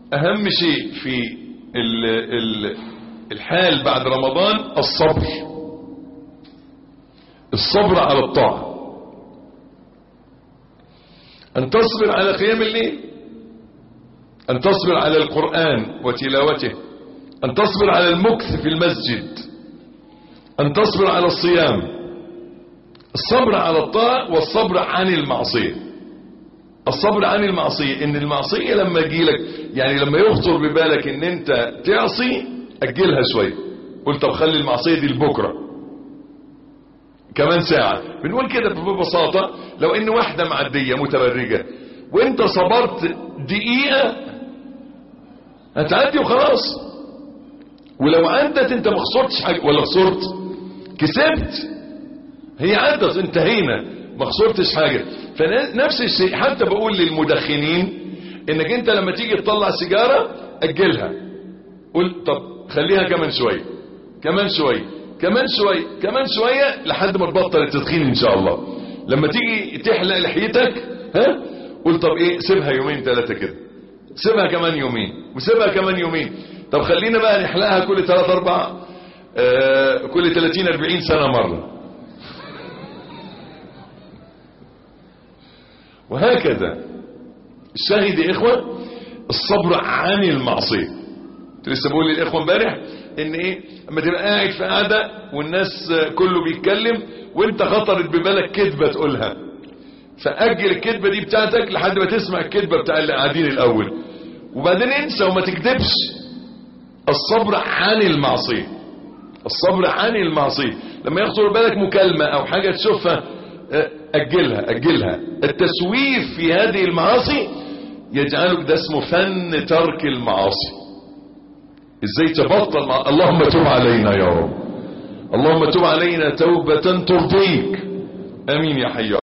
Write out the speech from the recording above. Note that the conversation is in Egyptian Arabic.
اهم شيء في ال ال الحال بعد رمضان الصبر الصبر على الطاعة ان تصبر على قيام الليل ان تصبر على القرآن وتلاوته ان تصبر على المكث في المسجد ان تصبر على الصيام الصبر على الطاعة والصبر عن المعصية الصبر عن المعصية ان المعصية لما تجيلك يعني لما يخطر ببالك ان انت تعصي اجلها شوية قلت طب خلي المعصية دي لبكرة كمان ساعة بنقول كده ببساطة لو ان واحدة معدية متبرجة وانت صبرت دقيقة هتعدي وخلاص ولو عدت انت ما خسرتش حاجة ولا خسرت كسبت هي عدت انتهينا ما خسرتش حاجة فنفس الشيء حتى بقول للمدخنين انك انت لما تيجي تطلع سيجارة اجلها قول طب خليها كمان شوية كمان شوية كمان شوية كمان شوية لحد ما تبطل التدخين ان شاء الله لما تيجي تحلق لحيتك ها قول طب ايه سيبها يومين ثلاثة كده سيبها كمان يومين وسيبها كمان يومين طب خلينا بقى نحلقها كل ثلاث اربع آه كل 30 40 سنة مرة وهكذا الشاهد يا إخوة الصبر عن المعصية كنت لسه بقول للإخوة امبارح ان ايه اما تبقى قاعد في قاعدة والناس كله بيتكلم وانت خطرت ببالك كذبة تقولها فأجل الكذبة دي بتاعتك لحد ما تسمع الكذبة بتاع اللي قاعدين الأول وبعدين انسى وما تكذبش الصبر عن المعصية الصبر عن المعصية لما يخطر بالك مكالمة او حاجة تشوفها أجلها أجلها التسويف في هذه المعاصي يجعلك ده اسمه فن ترك المعاصي ازاي تبطل مع... اللهم تب علينا يا رب اللهم تب علينا توبة ترضيك امين يا حي